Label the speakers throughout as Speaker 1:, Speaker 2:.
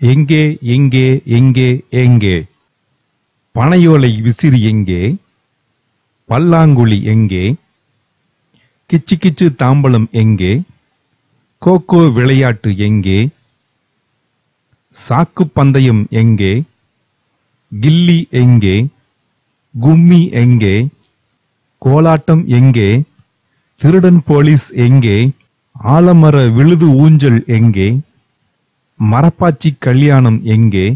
Speaker 1: எங்கே எங்கே எங்கே எங்கே பனையோலை விசிறி எங்கே பல்லாங்குழி எங்கே கிச்சு கிச்சு தாம்பலம் எங்கே கோகோ விளையாட்டு எங்கே சாக்கு பந்தயம் எங்கே கில்லி எங்கே கும்மி எங்கே கோலாட்டம் எங்கே திருடன் போலீஸ் எங்கே ஆலமர விழுது ஊஞ்சல் எங்கே மரப்பாச்சி கல்யாணம் எங்கே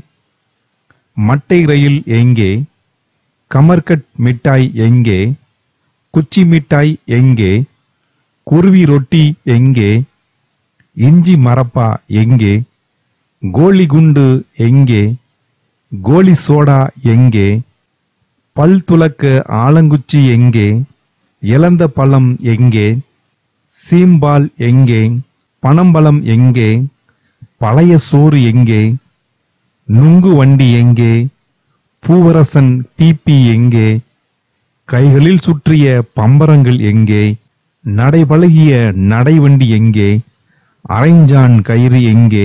Speaker 1: மட்டை ரயில் எங்கே கமர்கட் மிட்டாய் எங்கே குச்சி மிட்டாய் எங்கே குருவி ரொட்டி எங்கே இஞ்சி மரப்பா எங்கே கோலி குண்டு எங்கே கோலி சோடா எங்கே பல் துலக்க ஆலங்குச்சி எங்கே இளந்த பழம் எங்கே சீம்பால் எங்கே பனம்பழம் எங்கே பழைய சோறு எங்கே நுங்கு வண்டி எங்கே பூவரசன் பிபி எங்கே கைகளில் சுற்றிய பம்பரங்கள் எங்கே நடைபழகிய நடைவண்டி எங்கே அரைஞ்சான் கயிறு எங்கே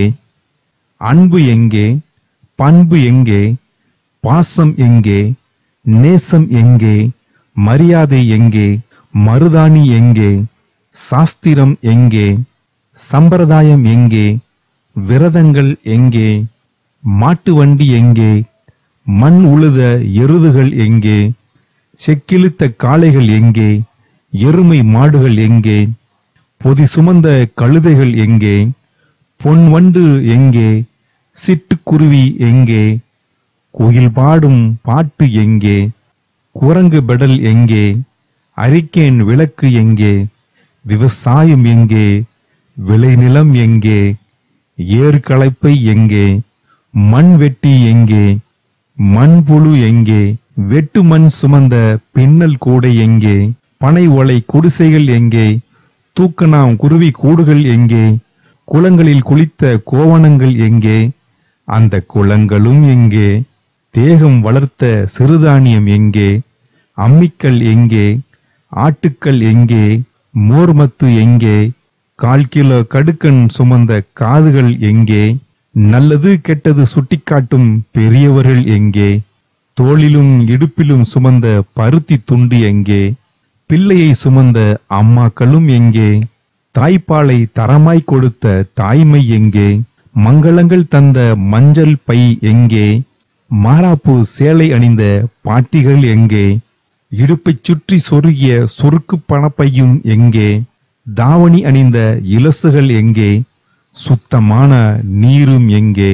Speaker 1: அன்பு எங்கே பண்பு எங்கே பாசம் எங்கே நேசம் எங்கே மரியாதை எங்கே மருதாணி எங்கே சாஸ்திரம் எங்கே சம்பிரதாயம் எங்கே விரதங்கள் எங்கே மாட்டு வண்டி எங்கே மண் உழுத எருதுகள் எங்கே செக்கிழுத்த காளைகள் எங்கே எருமை மாடுகள் எங்கே பொதி சுமந்த கழுதைகள் எங்கே பொன் வண்டு எங்கே சிட்டுக்குருவி எங்கே குயில் பாடும் பாட்டு எங்கே குரங்கு பெடல் எங்கே அரிக்கேன் விளக்கு எங்கே விவசாயம் எங்கே விளைநிலம் எங்கே ஏற்களைப்பை எங்கே மண் வெட்டி எங்கே மண்புழு எங்கே வெட்டு மண் சுமந்த பின்னல் கூடை எங்கே பனை ஓலை குடிசைகள் எங்கே தூக்கணாம் குருவி கூடுகள் எங்கே குளங்களில் குளித்த கோவணங்கள் எங்கே அந்த குளங்களும் எங்கே தேகம் வளர்த்த சிறுதானியம் எங்கே அம்மிக்கல் எங்கே ஆட்டுக்கள் எங்கே மோர்மத்து எங்கே கால் கிலோ கடுக்கன் சுமந்த காதுகள் எங்கே நல்லது கெட்டது சுட்டிக்காட்டும் பெரியவர்கள் எங்கே தோளிலும் இடுப்பிலும் சுமந்த பருத்தி துண்டு எங்கே பிள்ளையை சுமந்த அம்மாக்களும் எங்கே தாய்ப்பாலை தரமாய் கொடுத்த தாய்மை எங்கே மங்களங்கள் தந்த மஞ்சள் பை எங்கே மாறாப்பு சேலை அணிந்த பாட்டிகள் எங்கே இடுப்பைச் சுற்றி சொருகிய சொருக்கு பணப்பையும் எங்கே தாவணி அணிந்த இலசுகள் எங்கே சுத்தமான நீரும் எங்கே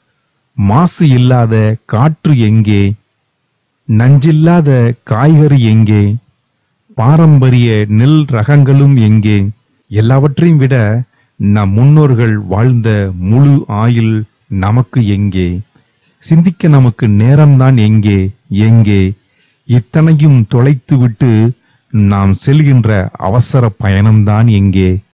Speaker 1: மாசு இல்லாத காற்று எங்கே நஞ்சில்லாத காய்கறி எங்கே பாரம்பரிய நெல் ரகங்களும் எங்கே எல்லாவற்றையும் விட நம் முன்னோர்கள் வாழ்ந்த முழு ஆயுள் நமக்கு எங்கே சிந்திக்க நமக்கு நேரம்தான் எங்கே எங்கே இத்தனையும் தொலைத்துவிட்டு நாம் செல்கின்ற அவசர பயணம்தான் எங்கே